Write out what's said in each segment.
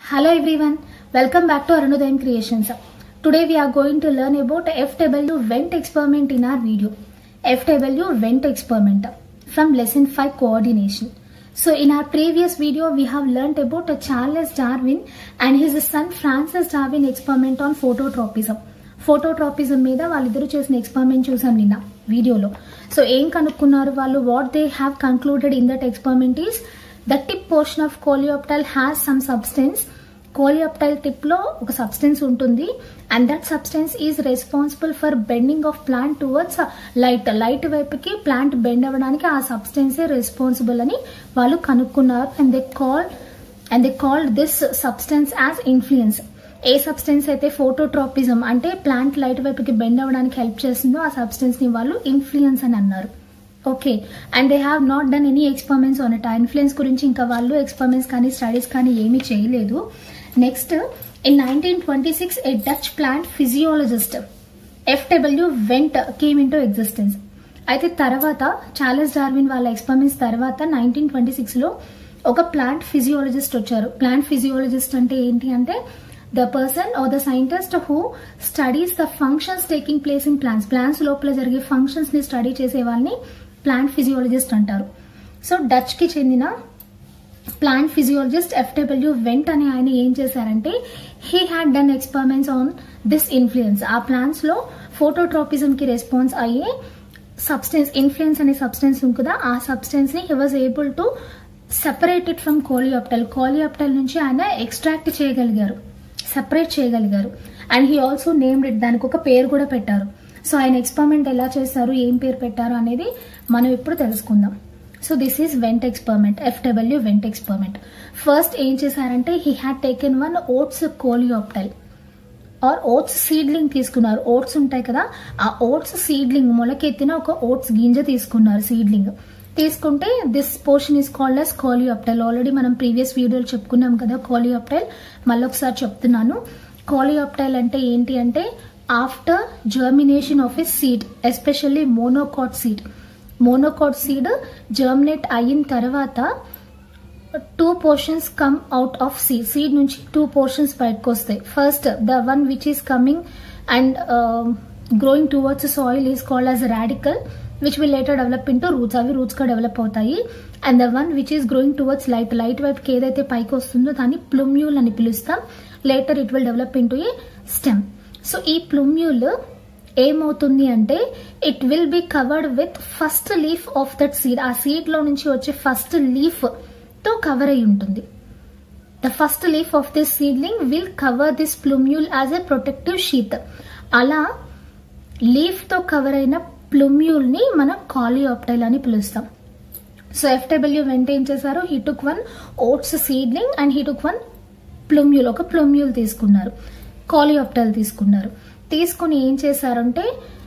Hello everyone, welcome back to Arunodayam Creations. Today we are going to learn about FW vent experiment in our video. FW vent experiment from lesson 5 coordination. So in our previous video we have learnt about Charles Darwin and his son Francis Darwin experiment on phototropism. Phototropism మీద వాళ్ళిద్దరూ చేసిన experiment చూసాం నిన్న వీడియోలో so ఏం కనుక్కున్నారు వాళ్ళు what they have concluded in that experiment is the tip portion of coleoptile has some substance coleoptile tip లో ఒక సబ్స్టెన్స్ ఉంటుంది and that substance is responsible for bending of plant towards light light వైపుకి plant bend అవ్వడానికి ఆ సబ్స్టెన్సే responsible అని వాళ్ళు కనుక్కున్నారు and they call and they called this substance as influence a substance అయితే ఫోటోట్రాపిజం అంటే ప్లాంట్ లైట్ వైపుకి బెండ్ అవ్వడానికి హెల్ప్ చేస్తుందో ఆ సబ్స్టెన్స్ ని వాళ్ళు ఇన్ఫ్లుయెన్స్ అని అన్నారు okay and they have not done any experiments on it ఆ ఇన్ఫ్లుయెన్స్ గురించి ఇంకా వాళ్ళు ఎక్స్పెరిమెంట్స్ కానీ స్టడీస్ కానీ ఏమీ చేయలేదు next in nineteen twenty six a Dutch plant physiologist F W Went came in to existence అయితే తర్వాత చార్లెస్ డార్విన్ వాళ్ళ ఎక్స్పెరిమెంట్స్ తర్వాత నైన్టీన్ ట్వంటీ సిక్స్లో ఒక ప్లాంట్ ఫిజియోలజిస్ట్ వచ్చారు ప్లాంట్ ఫిజియోలజిస్ట్ అంటే ఏంటి అంటే the person or the scientist who studies the functions taking place in plants plants లోపల జరిగే ఫంక్షన్స్ ని స్టడీ చేసే వాళ్ళని ప్లాంట్ ఫిజియాలజిస్ట్ అంటారు సో డచ్ కి చెందిన ప్లాంట్ ఫిజియాలజిస్ట్ ఎఫ్డబ్ల్యూ వెంట్ అనే ఆయన ఏం చేశారంటే he had done experiments on this influence ఆ ప్లాంట్స్ లో ఫోటోట్రాపిజం కి రెస్పాన్స్ అయ్యే సబ్స్టెన్స్ ఇన్ఫ్లుయెన్స్ అనే సబ్స్టెన్స్ ఉంటుందా ఆ సబ్స్టెన్స్ ని he was able to separate it from coleoptile coleoptile నుంచి ఆయన ఎక్స్ట్రాక్ట్ చేయగలిగారు సెపరేట్ చేయగలిగారు and he also named it దానికి ఒక పేరు కూడా పెట్టారు సో ఆయన ఎక్స్పెరిమెంట్ ఎలా చేశారు ఏం పేరు పెట్టారు అనేది మనం ఇప్పుడు తెలుసుకుందాం so this is Went experiment F W Went experiment first ఏం చేశారంటే he had taken one oats coleoptile or oats seedling తీసుకున్నారు ఓట్స్ ఉంటాయి కదా ఆ ఓట్స్ సీడ్లింగ్ మొలకెత్తిన ఒక ఓట్స్ గింజ తీసుకున్నారు సీడ్లింగ్ తీసుకుంటే this portion is called as coleoptile already మనం ప్రీవియస్ వీడియోలో చెప్పుకున్నాం కదా కోలియాప్టైల్ మళ్ళీ ఒకసారి చెప్తున్నాను కోలియాప్టైల్ అంటే ఏంటి అంటే after germination of a seed especially monocot seed monocot seed germinate అయిన తర్వాత two portions come out of seed seed నుంచి టూ పోర్షన్స్ బయటకు వస్తాయి first the one which is coming and growing towards soil is called as radicle which will later develop into roots అవి roots గా develop అవుతాయి and the one which is growing towards light light వైపుకి ఏదైతే పైకి వస్తుందో దాన్ని plumule అని పిలుస్తాం later it will develop into a stem so ఈ ప్లుమ్యూల్ ఏమవుతుంది అంటే it will be covered with first leaf of that seed ఆ సీడ్ లో నుంచి వచ్చే ఫస్ట్ లీఫ్ తో కవర్ అయి ఉంటుంది the first leaf of this seedling will cover this plumule as a protective sheath అలా లీఫ్ తో కవర్ అయిన ప్లుమ్యూల్ ని మనం కాలియాప్టైల్ అని పిలుస్తాం సో ఎఫ్డబ్ల్యూ వెంట ఏం చేశారు he took one oats seedling and he took one plumule ఒక ప్లుమ్యూల్ తీసుకున్నారు కాలియాప్టైల్ తీసుకున్నారు తీసుకుని ఏం చేశారంటే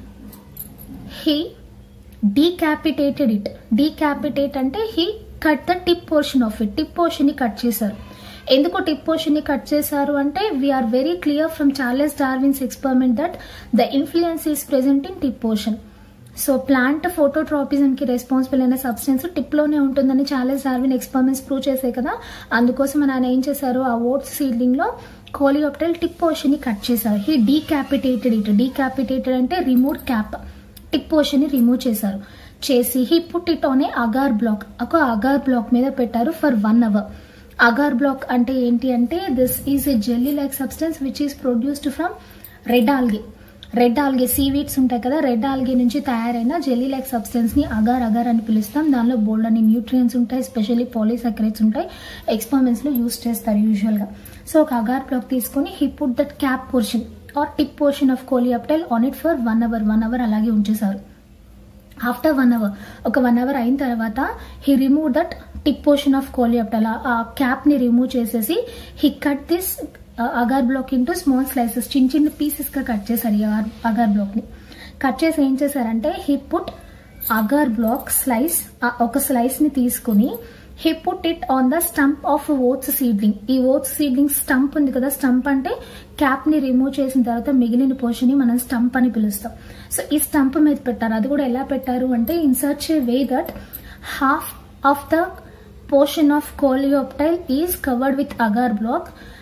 హీ డీకాపిటేటెడ్ ఇట్ డీకాపిటేట్ అంటే he cut the tip portion of it tip portion ని కట్ చేశారు ఎందుకు టిప్ పోర్షన్ ని కట్ చేశారు అంటే we are very clear from Charles Darwin's experiment that the influence is present in tip portion so plant phototropism కి responsible అయిన substance tip లోనే ఉంటుందని చార్లెస్ డార్విన్ ఎక్స్పెరిమెంట్స్ ప్రూవ్ చేసే కదా అందుకోసం ఆయన ఏం చేశారు ఆ ఓట్స్ సీడ్లింగ్ లో కోలియోప్టైల్ టిప్ పోర్షన్ ని కట్ చేశారు హీ డీకాపిటేటెడ్ ఇట్ డీకాపిటేటెడ్ అంటే రిమూవ్ క్యాప్ టిప్ పోర్షన్ ని రిమూవ్ చేశారు చేసి he put it on a agar block ఒక అగార్ బ్లాక్ మీద పెట్టారు for one hour agar block అంటే ఏంటి అంటే this is a jelly like substance which is produced from red algae red algae seaweeds ఉంటాయి కదా రెడ్ ఆల్గే నుంచి తయారైన జెల్లీ లైక్ సబ్స్టెన్స్ ని అగార్ అగార్ అని పిలుస్తాం దానిలో బోల్డ్ అని న్యూట్రియన్స్ ఉంటాయి స్పెషల్లీ పాలీసెక్రేట్స్ ఉంటాయి ఎక్స్పెరిమెంట్స్ లో యూస్ చేస్తారు యూజువల్ గా సో ఒక అగార్ బ్లాక్ తీసుకొని he put that cap portion or tip portion of coleoptile on it for one hour one hour అలాగే ఉంచేశారు ఆఫ్టర్ వన్ అవర్ ఒక వన్ అవర్ అయిన తర్వాత he remove that tip portion of coleoptile ఆ cap ని remove చేసేసి he cut this agar block into small slices చిన్న చిన్న పీసెస్ గా కట్ చేశారు ఈ అగార్ బ్లాక్ ని కట్ చేసి ఏం చేశారంటే he put agar block slice ఒక స్లైస్ ని తీసుకుని he put it on the stump of oats seedling ఈ ఓట్స్ సీడ్లింగ్ స్టంప్ ఉంది కదా స్టంప్ అంటే క్యాప్ ని రిమూవ్ చేసిన తర్వాత మిగిలిన పోర్షన్ ని మనం స్టంప్ అని పిలుస్తాం సో ఈ స్టంప్ మీద పెట్టారు అది కూడా ఎలా పెట్టారు అంటే ఇన్ సర్చ్ a way that half of the portion of coleoptile is covered with agar block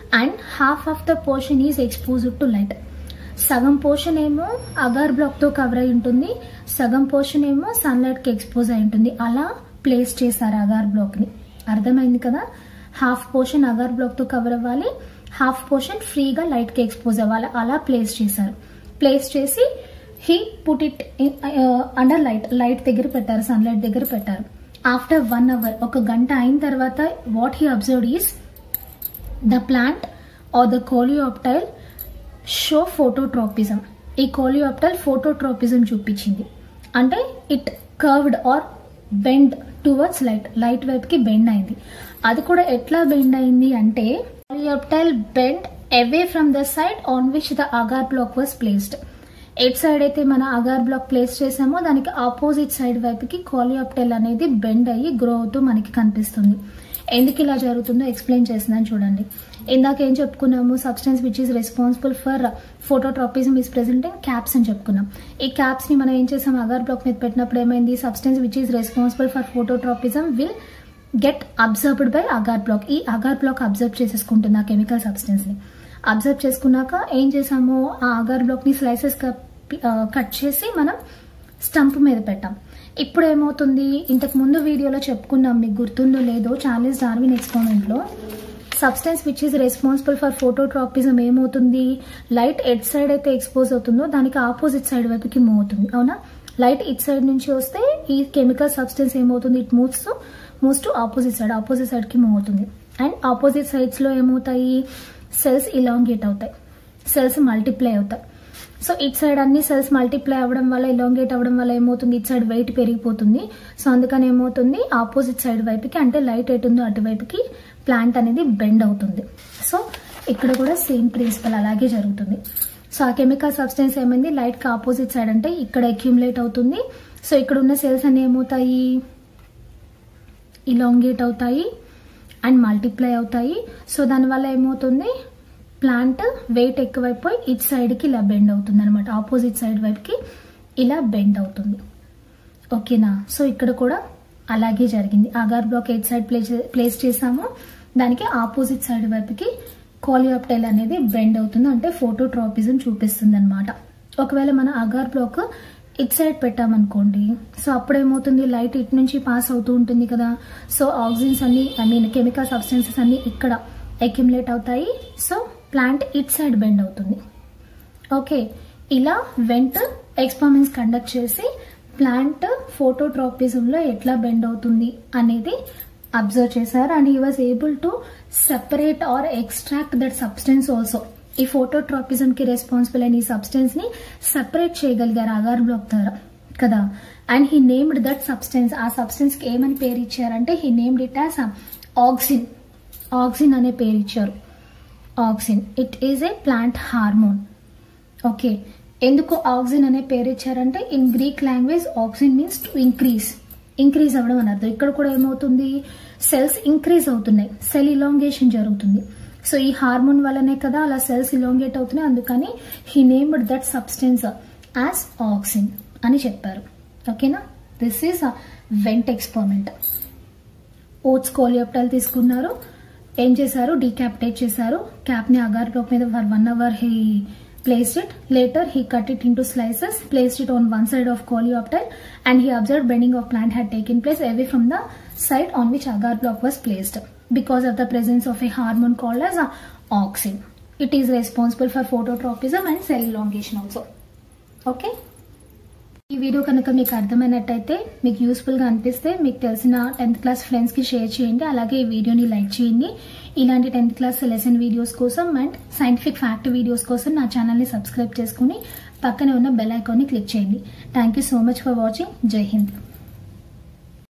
and half of the portion is exposed to light సగం పోర్షన్ ఏమో అగార్ బ్లాక్తో కవర్ అయి ఉంటుంది సగం పోర్షన్ ఏమో సన్లైట్కి ఎక్స్పోజ్ అయి ఉంటుంది అలా ప్లేస్ చేశారు అగార్ బ్లాక్ని అర్థమైంది కదా హాఫ్ పోర్షన్ అగార్ బ్లాక్తో కవర్ అవ్వాలి హాఫ్ పోర్షన్ ఫ్రీగా లైట్కి ఎక్స్పోజ్ అవ్వాలి అలా ప్లేస్ చేశారు ప్లేస్ చేసి he put it under light light దగ్గర పెట్టారు సన్లైట్ దగ్గర పెట్టారు ఆఫ్టర్ వన్ అవర్ ఒక గంట అయిన తర్వాత what he observe is the plant or the coleoptile show phototropism ఈ కోలియోప్టైల్ ఫోటోట్రోపిజం చూపించింది అంటే it curved or bend towards light light వైపుకి బెండ్ అయింది అది కూడా ఎట్లా బెండ్ అయింది అంటే coleoptile bend away from the side on which the agar block was placed at side అయితే మన అగార్ బ్లాక్ ప్లేస్ చేసామో దానికి ఆపోజిట్ సైడ్ వైపుకి కోలియాప్టెల్ అనేది బెండ్ అయ్యి గ్రో అవుతూ మనకి కనిపిస్తుంది ఎందుకు ఇలా జరుగుతుందో ఎక్స్ప్లెయిన్ చేస్తున్నాను చూడండి ఇందాక ఏం చెప్పుకున్నాము substance which is responsible for phototropism is present in caps అని చెప్పుకున్నాం ఈ క్యాప్స్ ని మనం ఏం చేసాం అగార్ బ్లాక్ మీద పెట్టినప్పుడు ఏమైంది substance which is responsible for phototropism will get observed by agar block ఈ అగార్ బ్లాక్ అబ్జర్వ్ చేసేసుకుంటుంది ఆ కెమికల్ సబ్స్టెన్స్ ని అబ్జర్వ్ చేసుకున్నాక ఏం చేసాము ఆ అగార్ బ్లాక్ ని స్లైసెస్ కట్ చేసి మనం స్టంప్ మీద పెట్టాం ఇప్పుడు ఏమవుతుంది ఇంతకు ముందు వీడియోలో చెప్పుకున్నాం మీకు గుర్తుందో లేదో చార్లెస్ డార్విన్ ఎక్స్పెరిమెంట్ లో substance which is responsible for phototropism ఏమవుతుంది లైట్ ఎట్ సైడ్ అయితే ఎక్స్పోజ్ అవుతుందో దానికి ఆపోజిట్ సైడ్ వైపుకి మూవ్ అవుతుంది అవునా లైట్ ఇట్ సైడ్ నుంచి వస్తే ఈ కెమికల్ సబ్స్టెన్స్ ఏమవుతుంది it moves moves to opposite side opposite side కి మూవ్ అవుతుంది అండ్ ఆపోజిట్ సైడ్స్ లో ఏమవుతాయి సెల్స్ ఇలాంగేట్ అవుతాయి సెల్స్ మల్టిప్లై అవుతాయి సో ఇట్ సైడ్ అన్ని సెల్స్ మల్టిప్లై అవ్వడం వల్ల ఇలాంగేట్ అవ్వడం వల్ల ఏమవుతుంది ఇట్ సైడ్ వెయిట్ పెరిగిపోతుంది సో అందుకని ఏమవుతుంది ఆపోజిట్ సైడ్ వైపుకి అంటే లైట్ ఎటు ఉందో అటువైపుకి ప్లాంట్ అనేది బెండ్ అవుతుంది సో ఇక్కడ కూడా సేమ్ ప్రిన్సిపల్ అలాగే జరుగుతుంది సో ఆ కెమికల్ సబ్స్టెన్స్ ఏమైంది లైట్ కి ఆపోజిట్ సైడ్ అంటే ఇక్కడ అక్యూములేట్ అవుతుంది సో ఇక్కడ ఉన్న సెల్స్ అన్ని ఏమవుతాయి ఇలాంగేట్ అవుతాయి అండ్ మల్టిప్లై అవుతాయి సో దానివల్ల ఏమవుతుంది ప్లాంట్ వెయిట్ ఎక్కువైపోయి ఇట్ సైడ్కి ఇలా బెండ్ అవుతుంది అనమాట ఆపోజిట్ సైడ్ వైపుకి ఇలా బెండ్ అవుతుంది ఓకేనా సో ఇక్కడ కూడా అలాగే జరిగింది agar block at side place place చేసాము దానికి ఆపోజిట్ సైడ్ వైపుకి కోలియాప్టైల్ అనేది బెండ్ అవుతుంది అంటే ఫోటోట్రాపిజం చూపిస్తుంది అనమాట ఒకవేళ మన అగార్ బ్లాక్ ఇట్ సైడ్ పెట్టామనుకోండి సో అప్పుడు ఏమవుతుంది లైట్ ఇటు నుంచి పాస్ అవుతూ ఉంటుంది కదా సో ఆక్సిజన్స్ అన్ని ఐ మీన్ కెమికల్ సబ్స్టెన్సెస్ అన్ని ఇక్కడ అక్యుములేట్ అవుతాయి so plant it side bend అవుతుంది ఓకే ఇలా వెంట్ ఎక్స్పెరిమెంట్స్ కండక్ట్ చేసి ప్లాంట్ ఫోటోట్రాపిజంలో ఎట్లా బెండ్ అవుతుంది అనేది అబ్జర్వ్ చేశారు and he was able to separate or extract that substance also ఈ ఫోటోట్రాపిజం కి రెస్పాన్సిబుల్ అయిన ఈ సబ్స్టెన్స్ ని సెపరేట్ చేయగలిగారు అగార్ బ్లాక్ ద్వారా కదా and he named that substance ఆ సబ్స్టెన్స్ కి ఏమని పేరు ఇచ్చారంటే he named it as auxin auxin అనే పేరు ఇచ్చారు auxin it is a plant hormone okay ఎందుకు ఆక్సిన్ అనే పేరు ఇచ్చారంటే in Greek language auxin means to increase increase అవ్వడం అని అర్థం ఇక్కడ కూడా ఏమవుతుంది సెల్స్ ఇంక్రీజ్ అవుతున్నాయి సెల్ ఇలాంగేషన్ జరుగుతుంది సో ఈ హార్మోన్ వల్లనే కదా అలా సెల్స్ ఇలాంగేట్ అవుతున్నాయి అందుకని he named that substance as auxin అని చెప్పారు ఓకేనా this is Went experiment oats coleoptile తీసుకున్నారు ఏం చేశారు డీక్యాపిటేట్ చేశారు క్యాప్ ని అగార్ బ్లాక్ మీద for one hour he placed it. Later, he cut it into slices, placed it on one side of coleoptile, and he observed bending of plant had taken place away from the side on which agar block was placed because of the presence of a hormone called as uh, auxin. It is responsible for phototropism and cell elongation also. Okay. ఈ video కనుక మీకు అర్థమైనట్టయితే మీకు యూస్ఫుల్గా అనిపిస్తే మీకు తెలిసిన tenth class ఫ్రెండ్స్కి share చేయండి అలాగే ఈ వీడియోని లైక్ చేయండి ఇలాంటి టెన్త్ క్లాస్ లెసన్ వీడియోస్ కోసం అండ్ సైంటిఫిక్ ఫ్యాక్ట్ వీడియోస్ కోసం నా ఛానల్ని సబ్స్క్రైబ్ చేసుకుని పక్కనే ఉన్న బెల్ ఐకాన్ని క్లిక్ చేయండి thank you so much for watching జై హింద్